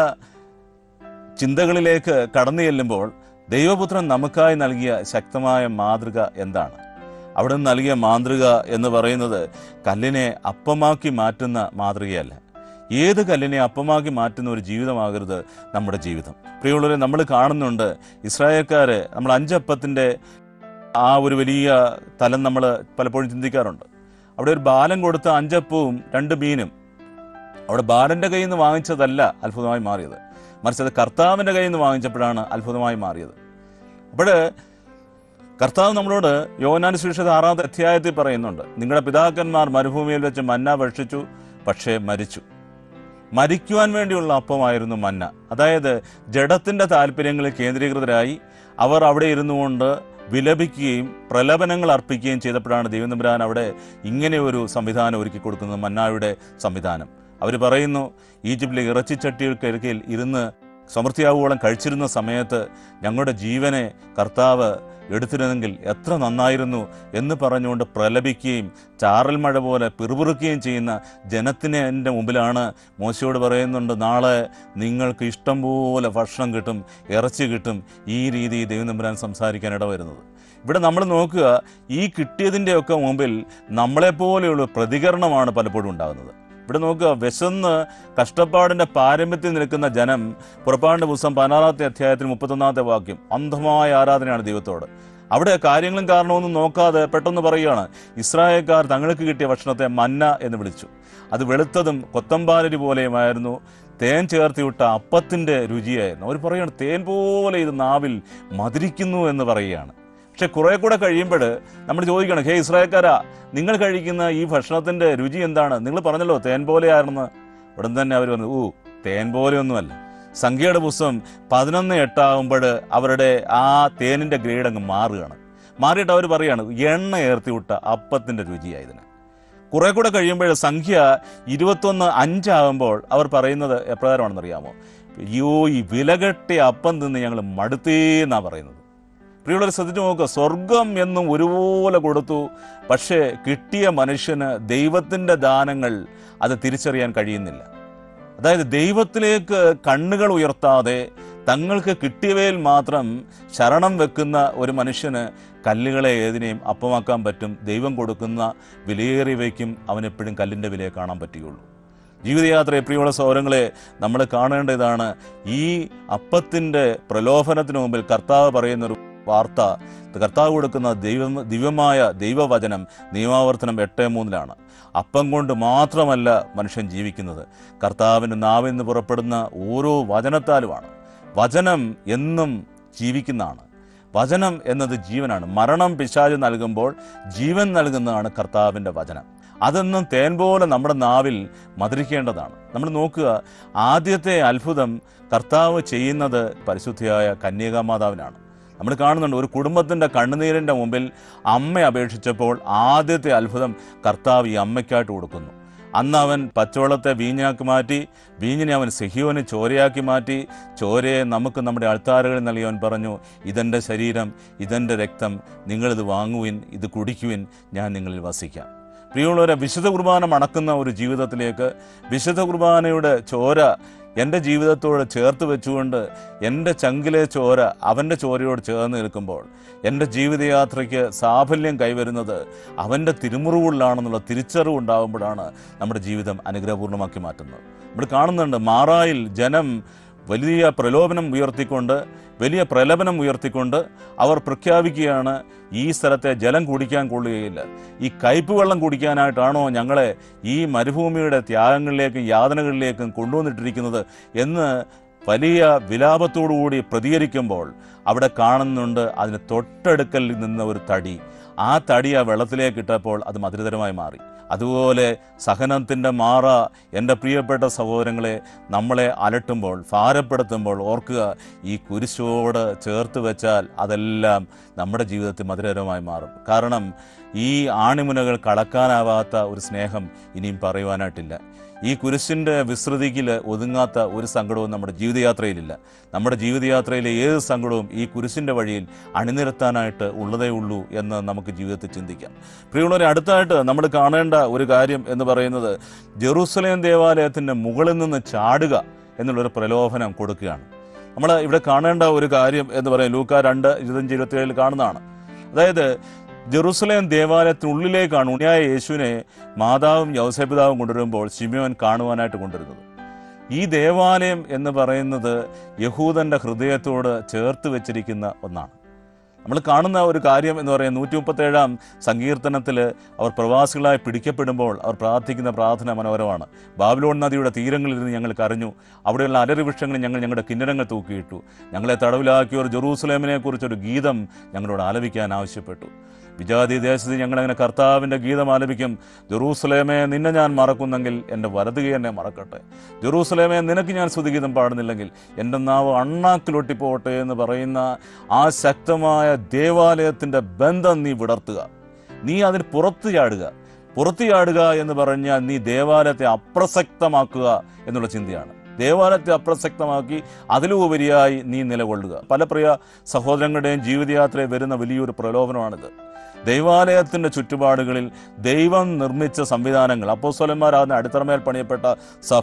ചിന്തകളിലേക്ക് കടന്നു ചെല്ലുമ്പോൾ ദൈവപുത്രൻ നമുക്കായി നൽകിയ ശക്തമായ മാതൃക എന്താണ് അവിടെ നിന്ന് നൽകിയ മാതൃക എന്ന് പറയുന്നത് കല്ലിനെ അപ്പമാക്കി മാറ്റുന്ന മാതൃകയല്ല ഏത് കല്ലിനെ അപ്പമാക്കി മാറ്റുന്ന ഒരു ജീവിതമാകരുത് നമ്മുടെ ജീവിതം പ്രിയമുള്ളവരെ നമ്മൾ കാണുന്നുണ്ട് ഇസ്രായേൽക്കാര് നമ്മൾ അഞ്ചപ്പത്തിൻ്റെ ആ ഒരു വലിയ തലം നമ്മൾ പലപ്പോഴും ചിന്തിക്കാറുണ്ട് അവിടെ ഒരു ബാലൻ കൊടുത്ത അഞ്ചപ്പവും രണ്ട് മീനും അവിടെ ബാലന്റെ കയ്യിൽ നിന്ന് വാങ്ങിച്ചതല്ല അത്ഭുതമായി മാറിയത് മറിച്ച് അത് കർത്താവിന്റെ കയ്യിൽ നിന്ന് വാങ്ങിച്ചപ്പോഴാണ് അത്ഭുതമായി മാറിയത് അപ്പോൾ കർത്താവ് നമ്മളോട് യോനാൻ സുവിശേഷ ആറാമത്തെ അധ്യായത്തിൽ പറയുന്നുണ്ട് നിങ്ങളുടെ പിതാക്കന്മാർ മരുഭൂമിയിൽ വെച്ച് മന്ന ഭക്ഷിച്ചു പക്ഷേ മരിച്ചു മരിക്കുവാൻ വേണ്ടിയുള്ള അപ്പമായിരുന്നു മന്ന അതായത് ജഡത്തിന്റെ താല്പര്യങ്ങളിൽ കേന്ദ്രീകൃതരായി അവർ അവിടെ ഇരുന്നു കൊണ്ട് വിലപിക്കുകയും പ്രലപനങ്ങൾ അർപ്പിക്കുകയും ചെയ്തപ്പോഴാണ് ദൈവനമ്പുരാൻ അവിടെ ഇങ്ങനെ ഒരു സംവിധാനം ഒരുക്കി കൊടുക്കുന്നത് മന്നായുടെ സംവിധാനം അവർ പറയുന്നു ഈജിപ്തിലെ ഇറച്ചിച്ചട്ടികൾക്കരികിൽ ഇരുന്ന് സമൃദ്ധിയാവോളം കഴിച്ചിരുന്ന സമയത്ത് ഞങ്ങളുടെ ജീവനെ കർത്താവ് എടുത്തിരുന്നെങ്കിൽ എത്ര നന്നായിരുന്നു എന്ന് പറഞ്ഞുകൊണ്ട് പ്രലപിക്കുകയും ചാറൽ മഴ പോലെ പിറുപിറുക്കുകയും ചെയ്യുന്ന ജനത്തിന് എൻ്റെ മുമ്പിലാണ് മോശയോട് പറയുന്നുണ്ട് നാളെ നിങ്ങൾക്ക് ഇഷ്ടം പോലെ ഭക്ഷണം കിട്ടും ഇറച്ചി കിട്ടും ഈ രീതി ദൈവം തമ്പുരാൻ സംസാരിക്കാൻ ഇടവരുന്നത് ഇവിടെ നമ്മൾ നോക്കുക ഈ കിട്ടിയതിൻ്റെയൊക്കെ മുമ്പിൽ നമ്മളെപ്പോലെയുള്ള പ്രതികരണമാണ് പലപ്പോഴും ഉണ്ടാകുന്നത് ഇവിടെ നോക്കുക വിശന്ന് കഷ്ടപ്പാടിന്റെ പാരമ്യത്തിൽ നിൽക്കുന്ന ജനം പുറപ്പാടിന്റെ പുസ്തകം പതിനാറാമത്തെ അധ്യായത്തിൽ മുപ്പത്തൊന്നാമത്തെ വാക്യം അന്ധമായ ആരാധനയാണ് ദൈവത്തോട് അവിടെ കാര്യങ്ങളും കാരണമൊന്നും നോക്കാതെ പെട്ടെന്ന് പറയുകയാണ് ഇസ്രായേൽക്കാർ തങ്ങൾക്ക് കിട്ടിയ ഭക്ഷണത്തെ മന്ന എന്ന് വിളിച്ചു അത് വെളുത്തതും കൊത്തമ്പാലരി പോലെയുമായിരുന്നു തേൻ ചേർത്തി വിട്ട അപ്പത്തിന്റെ രുചിയായിരുന്നു അവർ പറയുകയാണ് തേൻ പോലെ ഇത് നാവിൽ മധുരിക്കുന്നു എന്ന് പറയുകയാണ് പക്ഷെ കുറെ കൂടെ കഴിയുമ്പോൾ നമ്മൾ ചോദിക്കണം ഹേ ഇസ്രായേൽക്കാരാ നിങ്ങൾ കഴിക്കുന്ന ഈ ഭക്ഷണത്തിന്റെ രുചി എന്താണ് നിങ്ങൾ പറഞ്ഞല്ലോ തേൻ പോലെയായിരുന്നു ഉടൻ തന്നെ അവർ പറഞ്ഞു ഊ തേൻ പോലെയൊന്നുമല്ല സംഖ്യയുടെ പുസ്തകം പതിനൊന്ന് എട്ടാകുമ്പോൾ അവരുടെ ആ തേനിന്റെ ഗ്രേഡ് അങ്ങ് മാറുകയാണ് മാറിയിട്ട് അവർ പറയാണ് എണ്ണ ഏർത്തി വിട്ട അപ്പത്തിന്റെ രുചിയായതിന് കുറെ കൂടെ കഴിയുമ്പോൾ സംഖ്യ ഇരുപത്തൊന്ന് അഞ്ചാകുമ്പോൾ അവർ പറയുന്നത് എപ്രകാരമാണെന്ന് അറിയാമോ അയ്യോ ഈ വിലകെട്ടിയ അപ്പം തിന്ന് ഞങ്ങൾ മടുത്തേന്നാ പറയുന്നത് പ്രിയുള്ളവർ ശ്രദ്ധിച്ചു നോക്കുക സ്വർഗം എന്നും ഒരുപോലെ കൊടുത്തു പക്ഷേ കിട്ടിയ മനുഷ്യന് ദൈവത്തിന്റെ ദാനങ്ങൾ അത് തിരിച്ചറിയാൻ കഴിയുന്നില്ല അതായത് ദൈവത്തിലേക്ക് കണ്ണുകൾ ഉയർത്താതെ തങ്ങൾക്ക് കിട്ടിയവയിൽ മാത്രം ശരണം വെക്കുന്ന ഒരു മനുഷ്യന് കല്ലുകളെ ഏതിനെയും അപ്പമാക്കാൻ പറ്റും ദൈവം കൊടുക്കുന്ന വിലയേറിയവയ്ക്കും അവനെപ്പോഴും കല്ലിൻ്റെ വിലയെ കാണാൻ പറ്റുകയുള്ളൂ ജീവിതയാത്രയെ പ്രിയമുള്ള സൗരങ്ങളെ നമ്മൾ കാണേണ്ട ഇതാണ് ഈ അപ്പത്തിൻ്റെ പ്രലോഭനത്തിന് മുമ്പിൽ കർത്താവ് പറയുന്നൊരു വാർത്ത കർത്താവ് കൊടുക്കുന്ന ദൈവം ദിവ്യമായ ദൈവവചനം നിയമാവർത്തനം എട്ട് മൂന്നിലാണ് അപ്പം കൊണ്ട് മാത്രമല്ല മനുഷ്യൻ ജീവിക്കുന്നത് കർത്താവിൻ്റെ നാവിൽ നിന്ന് പുറപ്പെടുന്ന ഓരോ വചനത്താലുമാണ് വചനം എന്നും ജീവിക്കുന്നതാണ് വചനം എന്നത് ജീവനാണ് മരണം പിശാച് നൽകുമ്പോൾ ജീവൻ നൽകുന്നതാണ് കർത്താവിൻ്റെ വചനം അതെന്നും തേൻ പോലെ നമ്മുടെ നാവിൽ മധുരിക്കേണ്ടതാണ് നമ്മൾ നോക്കുക ആദ്യത്തെ അത്ഭുതം കർത്താവ് ചെയ്യുന്നത് പരിശുദ്ധിയായ കന്യകാമാതാവിനാണ് നമ്മൾ കാണുന്നുണ്ട് ഒരു കുടുംബത്തിൻ്റെ കണ്ണുനീരിൻ്റെ മുമ്പിൽ അമ്മ അപേക്ഷിച്ചപ്പോൾ ആദ്യത്തെ അത്ഭുതം കർത്താവ് ഈ അമ്മയ്ക്കായിട്ട് കൊടുക്കുന്നു അന്ന് അവൻ പച്ചവെള്ളത്തെ വീഞ്ഞാക്കി മാറ്റി വീഞ്ഞിനെ അവൻ സെഹിയോന് ചോരയാക്കി മാറ്റി ചോരയെ നമുക്ക് നമ്മുടെ അൾത്താറുകളിൽ നൽകിയവൻ പറഞ്ഞു ഇതെൻ്റെ ശരീരം ഇതെൻ്റെ രക്തം നിങ്ങളിത് വാങ്ങുവിൻ ഇത് കുടിക്കുവിൻ ഞാൻ നിങ്ങളിൽ വസിക്കാം പ്രിയമുള്ളവരെ വിശുദ്ധ കുർബാന മണക്കുന്ന ഒരു ജീവിതത്തിലേക്ക് വിശുദ്ധ കുർബാനയുടെ ചോര എൻ്റെ ജീവിതത്തോട് ചേർത്ത് വെച്ചുകൊണ്ട് എൻ്റെ ചങ്കിലെ ചോര അവൻ്റെ ചോരയോട് ചേർന്ന് നിൽക്കുമ്പോൾ എൻ്റെ ജീവിതയാത്രയ്ക്ക് സാഫല്യം കൈവരുന്നത് അവൻ്റെ തിരുമുറിവുകളിലാണെന്നുള്ള തിരിച്ചറിവ് ഉണ്ടാകുമ്പോഴാണ് നമ്മുടെ ജീവിതം അനുഗ്രഹപൂർണ്ണമാക്കി മാറ്റുന്നത് നമ്മൾ കാണുന്നുണ്ട് മാറായിൽ ജനം വലിയ പ്രലോഭനം ഉയർത്തിക്കൊണ്ട് വലിയ പ്രലപനം ഉയർത്തിക്കൊണ്ട് അവർ പ്രഖ്യാപിക്കുകയാണ് ഈ സ്ഥലത്തെ ജലം കുടിക്കാൻ കൊള്ളുകയില്ല ഈ കയ്പ് വെള്ളം കുടിക്കാനായിട്ടാണോ ഞങ്ങളെ ഈ മരുഭൂമിയുടെ ത്യാഗങ്ങളിലേക്കും യാതനകളിലേക്കും കൊണ്ടുവന്നിട്ടിരിക്കുന്നത് എന്ന് വലിയ വിലാപത്തോടുകൂടി പ്രതികരിക്കുമ്പോൾ അവിടെ കാണുന്നുണ്ട് അതിന് തൊട്ടടുക്കൽ നിന്ന ഒരു തടി ആ തടി ആ വെള്ളത്തിലേക്ക് ഇട്ടപ്പോൾ അത് മധുരതരമായി മാറി അതുപോലെ സഹനത്തിൻ്റെ മാറ എൻ്റെ പ്രിയപ്പെട്ട സഹോദരങ്ങളെ നമ്മളെ അലട്ടുമ്പോൾ ഭാരപ്പെടുത്തുമ്പോൾ ഓർക്കുക ഈ കുരിശോട് ചേർത്ത് വെച്ചാൽ അതെല്ലാം നമ്മുടെ ജീവിതത്തിൽ മധുരകരമായി മാറും കാരണം ഈ ആണിമുനകൾ കളക്കാനാവാത്ത ഒരു സ്നേഹം ഇനിയും പറയുവാനായിട്ടില്ല ഈ കുരിശിൻ്റെ വിസ്തൃതിയിൽ ഒതുങ്ങാത്ത ഒരു സങ്കടവും നമ്മുടെ ജീവിതയാത്രയിലില്ല നമ്മുടെ ജീവിതയാത്രയിലെ ഏത് സങ്കടവും ഈ കുരിശിൻ്റെ വഴിയിൽ അണിനിരത്താനായിട്ട് ഉള്ളതേ ഉള്ളൂ എന്ന് നമുക്ക് ജീവിതത്തിൽ ചിന്തിക്കാം പ്രിയമുള്ളവരെ അടുത്തായിട്ട് നമ്മൾ കാണേണ്ട ഒരു കാര്യം എന്ന് പറയുന്നത് ജെറൂസലേം ദേവാലയത്തിൻ്റെ മുകളിൽ നിന്ന് ചാടുക എന്നുള്ളൊരു പ്രലോഭനം കൊടുക്കുകയാണ് നമ്മൾ ഇവിടെ കാണേണ്ട ഒരു കാര്യം എന്ന് പറയും ലൂക്ക രണ്ട് ഇരുപത്തഞ്ച് ഇരുപത്തിയേഴിൽ കാണുന്നതാണ് അതായത് ജെറുസലേം ദേവാലയത്തിനുള്ളിലേക്കാണ് ഉണ്ണിയായ യേശുവിനെ മാതാവും യൗസപിതാവും കൊണ്ടുവരുമ്പോൾ ശിമിയോൻ കാണുവാനായിട്ട് കൊണ്ടുവരുന്നത് ഈ ദേവാലയം എന്ന് പറയുന്നത് യഹൂദന്റെ ഹൃദയത്തോട് ചേർത്ത് വെച്ചിരിക്കുന്ന ഒന്നാണ് നമ്മൾ കാണുന്ന ഒരു കാര്യം എന്ന് പറയുന്നത് നൂറ്റി മുപ്പത്തേഴാം സങ്കീർത്തനത്തിൽ അവർ പ്രവാസികളായി പിടിക്കപ്പെടുമ്പോൾ അവർ പ്രാർത്ഥിക്കുന്ന പ്രാർത്ഥന മനോഹരമാണ് ബാബിലോൺ നദിയുടെ തീരങ്ങളിൽ നിന്ന് ഞങ്ങൾ കരഞ്ഞു അവിടെയുള്ള അലറി വൃക്ഷങ്ങളിൽ ഞങ്ങൾ ഞങ്ങളുടെ കിന്നരങ്ങൾ തൂക്കിയിട്ടു ഞങ്ങളെ തടവിലാക്കിയവർ ജെറൂസലേമിനെ കുറിച്ചൊരു ഗീതം ഞങ്ങളോട് ആലപിക്കാൻ ആവശ്യപ്പെട്ടു വിജാതി ദേശത്ത് ഞങ്ങളങ്ങനെ കർത്താവിൻ്റെ ഗീതം ആലപിക്കും ജെറൂസലേമെ നിന്നെ ഞാൻ മറക്കുന്നെങ്കിൽ എൻ്റെ വലതുകை എന്നെ മറക്കട്ടെ ജെറൂസലേമെ നിനക്ക് ഞാൻ സ്തുതിഗീതം പാടുന്നില്ലെങ്കിൽ എൻ്റെ നാവ് അണ്ണാക്കിലൊട്ടിപ്പോട്ടെ എന്ന് പറയുന്ന ആ ശക്തമായ ദേവാലയത്തിൻ്റെ ബന്ധം നീ വിടർത്തുക നീ അതിന് പുറത്തു ചാടുക പുറത്തു ചാടുക എന്ന് പറഞ്ഞാൽ നീ ദേവാലയത്തെ അപ്രസക്തമാക്കുക എന്നുള്ള ചിന്തയാണ് ദേവാലയത്തെ അപ്രസക്തമാക്കി അതിലുപരിയായി നീ നിലകൊള്ളുക പല പ്രിയ സഹോദരങ്ങളുടെയും ജീവിതയാത്രയിൽ വരുന്ന വലിയൊരു പ്രലോഭനമാണിത് ദൈവാലയത്തിൻ്റെ ചുറ്റുപാടുകളിൽ ദൈവം നിർമ്മിച്ച സംവിധാനങ്ങൾ അപ്പോസ്വലന്മാരാകുന്ന അടിത്തറമേൽ പണിയപ്പെട്ട സഭ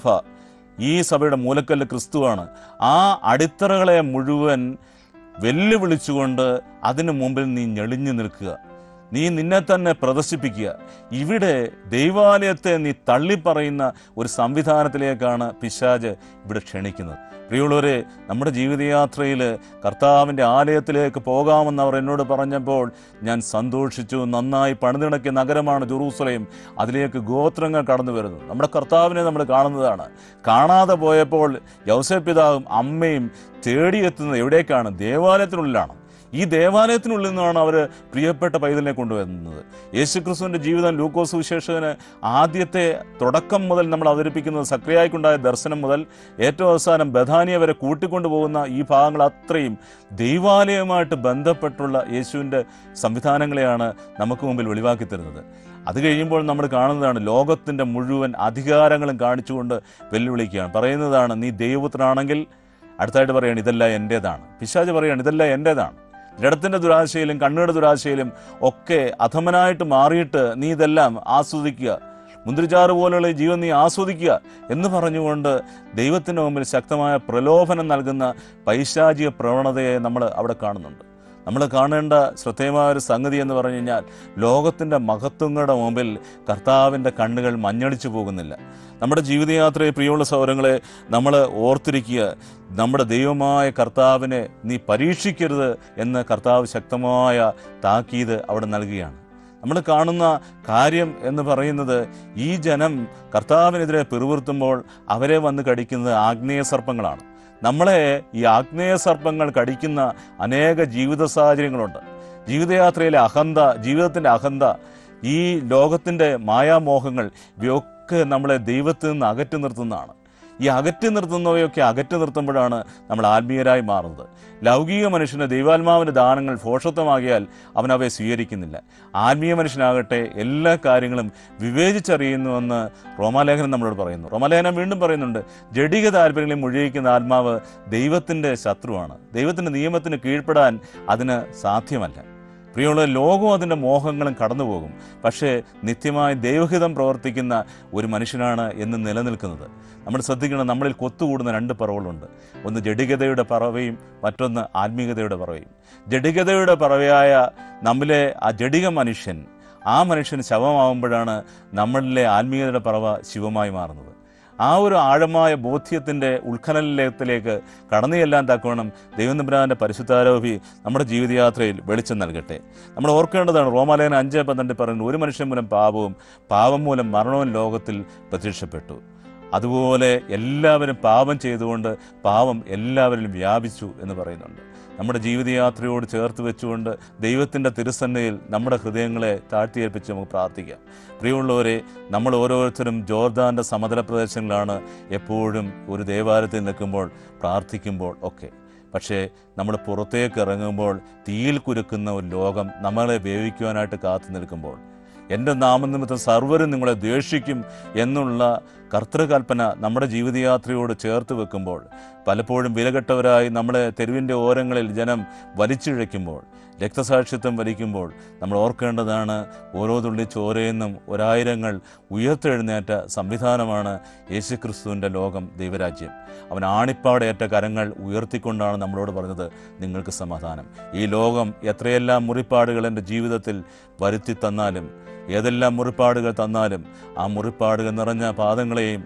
ഈ സഭയുടെ മൂലക്കല്ല് ക്രിസ്തുവാണ് ആ അടിത്തറകളെ മുഴുവൻ വെല്ലുവിളിച്ചുകൊണ്ട് അതിനു മുമ്പിൽ നീ ഞെളിഞ്ഞു നിൽക്കുക നീ നിന്നെ തന്നെ പ്രദർശിപ്പിക്കുക ഇവിടെ ദൈവാലയത്തെ നീ തള്ളിപ്പറയുന്ന ഒരു സംവിധാനത്തിലേക്കാണ് പിശാജ് ഇവിടെ ക്ഷണിക്കുന്നത് പ്രിയമുള്ളവരെ നമ്മുടെ ജീവിതയാത്രയിൽ കർത്താവിൻ്റെ ആലയത്തിലേക്ക് പോകാമെന്ന് അവർ എന്നോട് പറഞ്ഞപ്പോൾ ഞാൻ സന്തോഷിച്ചു നന്നായി പണിതിണക്കിയ നഗരമാണ് ജെറൂസലേം അതിലേക്ക് ഗോത്രങ്ങൾ കടന്നു വരുന്നു നമ്മുടെ കർത്താവിനെ നമ്മൾ കാണുന്നതാണ് കാണാതെ പോയപ്പോൾ യൗസഫ് പിതാവും അമ്മയും തേടിയെത്തുന്നത് എവിടേക്കാണ് ദേവാലയത്തിനുള്ളിലാണ് ഈ ദേവാലയത്തിനുള്ളിൽ നിന്നാണ് അവർ പ്രിയപ്പെട്ട പൈതലിനെ കൊണ്ടുവരുന്നത് യേശുക്രിസ്തുവിൻ്റെ ജീവിതം ലൂക്കോസ് വിശേഷന് ആദ്യത്തെ തുടക്കം മുതൽ നമ്മൾ അവതരിപ്പിക്കുന്നത് സക്രിയായിക്കുണ്ടായ ദർശനം മുതൽ ഏറ്റവും അവസാനം ബഥാനിയ വരെ കൂട്ടിക്കൊണ്ടു പോകുന്ന ഈ ഭാഗങ്ങൾ അത്രയും ദൈവാലയവുമായിട്ട് ബന്ധപ്പെട്ടുള്ള യേശുവിൻ്റെ സംവിധാനങ്ങളെയാണ് നമുക്ക് മുമ്പിൽ വെളിവാക്കി തരുന്നത് അത് കഴിയുമ്പോൾ നമ്മൾ കാണുന്നതാണ് ലോകത്തിൻ്റെ മുഴുവൻ അധികാരങ്ങളും കാണിച്ചുകൊണ്ട് വെല്ലുവിളിക്കുകയാണ് പറയുന്നതാണ് നീ ദൈവപുത്രനാണെങ്കിൽ അടുത്തായിട്ട് പറയാണ് ഇതെല്ലാം എൻ്റേതാണ് പിശാജ് പറയാണ് ഇതെല്ലാം എൻ്റേതാണ് ജഡത്തിൻ്റെ ദുരാശയിലും കണ്ണുകളുടെ ദുരാശയിലും ഒക്കെ അധമനായിട്ട് മാറിയിട്ട് നീ ഇതെല്ലാം ആസ്വദിക്കുക മുന്തിരിച്ചാറ് പോലുള്ള ഈ ജീവൻ നീ ആസ്വദിക്കുക എന്ന് പറഞ്ഞുകൊണ്ട് ദൈവത്തിൻ്റെ മുമ്പിൽ ശക്തമായ പ്രലോഭനം നൽകുന്ന പൈശാചിക പ്രവണതയെ നമ്മൾ അവിടെ കാണുന്നുണ്ട് നമ്മൾ കാണേണ്ട ശ്രദ്ധേയമായ ഒരു സംഗതി എന്ന് പറഞ്ഞു കഴിഞ്ഞാൽ ലോകത്തിൻ്റെ മഹത്വങ്ങളുടെ മുമ്പിൽ കർത്താവിൻ്റെ കണ്ണുകൾ മഞ്ഞളിച്ചു പോകുന്നില്ല നമ്മുടെ ജീവിതയാത്രയെ പ്രിയമുള്ള സൗരങ്ങളെ നമ്മൾ ഓർത്തിരിക്കുക നമ്മുടെ ദൈവമായ കർത്താവിനെ നീ പരീക്ഷിക്കരുത് എന്ന് കർത്താവ് ശക്തമായ താക്കീത് അവിടെ നൽകുകയാണ് നമ്മൾ കാണുന്ന കാര്യം എന്ന് പറയുന്നത് ഈ ജനം കർത്താവിനെതിരെ പിറുവിറുത്തുമ്പോൾ അവരെ വന്ന് കടിക്കുന്നത് ആഗ്നേയ സർപ്പങ്ങളാണ് നമ്മളെ ഈ ആഗ്നേയ സർപ്പങ്ങൾ കടിക്കുന്ന അനേക ജീവിത സാഹചര്യങ്ങളുണ്ട് ജീവിതയാത്രയിലെ അഹന്ത ജീവിതത്തിൻ്റെ അഹന്ത ഈ ലോകത്തിൻ്റെ മായാമോഹങ്ങൾ ഇവയൊക്കെ നമ്മളെ ദൈവത്തിൽ നിന്ന് അകറ്റി നിർത്തുന്നതാണ് ഈ അകറ്റി നിർത്തുന്നവയൊക്കെ അകറ്റി നിർത്തുമ്പോഴാണ് നമ്മൾ ആത്മീയരായി മാറുന്നത് ലൗകിക മനുഷ്യന് ദൈവാത്മാവിൻ്റെ ദാനങ്ങൾ ഭോഷത്വമാകിയാൽ അവൻ അവയെ സ്വീകരിക്കുന്നില്ല ആത്മീയ മനുഷ്യനാകട്ടെ എല്ലാ കാര്യങ്ങളും വിവേചിച്ചറിയുന്നുവെന്ന് റോമാലേഖനം നമ്മളോട് പറയുന്നു റോമാലേഖനം വീണ്ടും പറയുന്നുണ്ട് ജഡിക താല്പര്യങ്ങളിൽ മുഴുകിക്കുന്ന ആത്മാവ് ദൈവത്തിൻ്റെ ശത്രുവാണ് ദൈവത്തിൻ്റെ നിയമത്തിന് കീഴ്പ്പെടാൻ അതിന് സാധ്യമല്ല പ്രിയമുള്ള ലോകവും അതിൻ്റെ മോഹങ്ങളും കടന്നുപോകും പക്ഷേ നിത്യമായി ദൈവഹിതം പ്രവർത്തിക്കുന്ന ഒരു മനുഷ്യനാണ് എന്ന് നിലനിൽക്കുന്നത് നമ്മൾ ശ്രദ്ധിക്കണം നമ്മളിൽ കൊത്തുകൂടുന്ന രണ്ട് പറവുകളുണ്ട് ഒന്ന് ജഡികതയുടെ പറവയും മറ്റൊന്ന് ആത്മീയതയുടെ പറവയും ജഡികതയുടെ പറവയായ നമ്മിലെ ആ ജഡിക മനുഷ്യൻ ആ മനുഷ്യൻ ശവമാവുമ്പോഴാണ് നമ്മളിലെ ആത്മീയതയുടെ പറവ ശിവമായി മാറുന്നത് ആ ഒരു ആഴമായ ബോധ്യത്തിൻ്റെ ഉത്ഖനനത്തിലേക്ക് കടന്നു ചെല്ലാൻ തക്കവണ്ണം ദൈവനമ്പുരാൻ്റെ പരിശുദ്ധാരോപി നമ്മുടെ ജീവിതയാത്രയിൽ വെളിച്ചം നൽകട്ടെ നമ്മൾ ഓർക്കേണ്ടതാണ് റോമാലയന അഞ്ച് പന്ത്രണ്ട് പറയുന്നത് ഒരു മനുഷ്യൻ മൂലം പാപവും പാപം മൂലം മരണവും ലോകത്തിൽ പ്രത്യക്ഷപ്പെട്ടു അതുപോലെ എല്ലാവരും പാപം ചെയ്തുകൊണ്ട് പാപം എല്ലാവരിലും വ്യാപിച്ചു എന്ന് പറയുന്നുണ്ട് നമ്മുടെ ജീവിതയാത്രയോട് ചേർത്ത് വെച്ചുകൊണ്ട് ദൈവത്തിൻ്റെ തിരുസന്നയിൽ നമ്മുടെ ഹൃദയങ്ങളെ താഴ്ത്തിയേൽപ്പിച്ച് നമുക്ക് പ്രാർത്ഥിക്കാം പ്രിയമുള്ളവരെ നമ്മൾ ഓരോരുത്തരും ജോർദാൻ്റെ സമതല പ്രദേശങ്ങളിലാണ് എപ്പോഴും ഒരു ദേവാലയത്തിൽ നിൽക്കുമ്പോൾ പ്രാർത്ഥിക്കുമ്പോൾ ഒക്കെ പക്ഷേ നമ്മൾ പുറത്തേക്ക് ഇറങ്ങുമ്പോൾ തീയിൽ കുരുക്കുന്ന ഒരു ലോകം നമ്മളെ വേവിക്കുവാനായിട്ട് കാത്തു നിൽക്കുമ്പോൾ എൻ്റെ നാമനിമിത്തം സർവരും നിങ്ങളെ ദ്വേഷിക്കും എന്നുള്ള കർത്തൃകൽപ്പന നമ്മുടെ ജീവിതയാത്രയോട് ചേർത്ത് വെക്കുമ്പോൾ പലപ്പോഴും വിലകെട്ടവരായി നമ്മളെ തെരുവിൻ്റെ ഓരങ്ങളിൽ ജനം വലിച്ചിഴയ്ക്കുമ്പോൾ രക്തസാക്ഷിത്വം വലിക്കുമ്പോൾ നമ്മൾ ഓർക്കേണ്ടതാണ് ഓരോ തുള്ളി ചോരയെന്നും ഒരായിരങ്ങൾ ഉയർത്തെഴുന്നേറ്റ സംവിധാനമാണ് യേശുക്രിസ്തുവിൻ്റെ ലോകം ദൈവരാജ്യം അവൻ ആണിപ്പാടേറ്റ കരങ്ങൾ ഉയർത്തിക്കൊണ്ടാണ് നമ്മളോട് പറഞ്ഞത് നിങ്ങൾക്ക് സമാധാനം ഈ ലോകം എത്രയെല്ലാം മുറിപ്പാടുകൾ എൻ്റെ ജീവിതത്തിൽ വരുത്തി തന്നാലും ഏതെല്ലാം മുറിപ്പാടുകൾ തന്നാലും ആ മുറിപ്പാടുകൾ നിറഞ്ഞ പാദങ്ങളെയും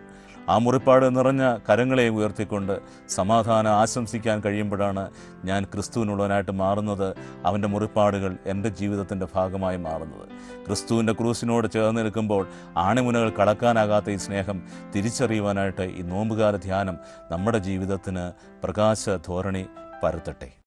ആ മുറിപ്പാട് നിറഞ്ഞ കരങ്ങളെ ഉയർത്തിക്കൊണ്ട് സമാധാനം ആശംസിക്കാൻ കഴിയുമ്പോഴാണ് ഞാൻ ക്രിസ്തുവിനുള്ളവനായിട്ട് മാറുന്നത് അവൻ്റെ മുറിപ്പാടുകൾ എൻ്റെ ജീവിതത്തിൻ്റെ ഭാഗമായി മാറുന്നത് ക്രിസ്തുവിൻ്റെ ക്രൂസിനോട് ചേർന്ന് നിൽക്കുമ്പോൾ ആണിമുനകൾ കടക്കാനാകാത്ത ഈ സ്നേഹം തിരിച്ചറിയുവാനായിട്ട് ഈ നോമ്പുകാല ധ്യാനം നമ്മുടെ ജീവിതത്തിന് പ്രകാശ ധോരണി പരത്തട്ടെ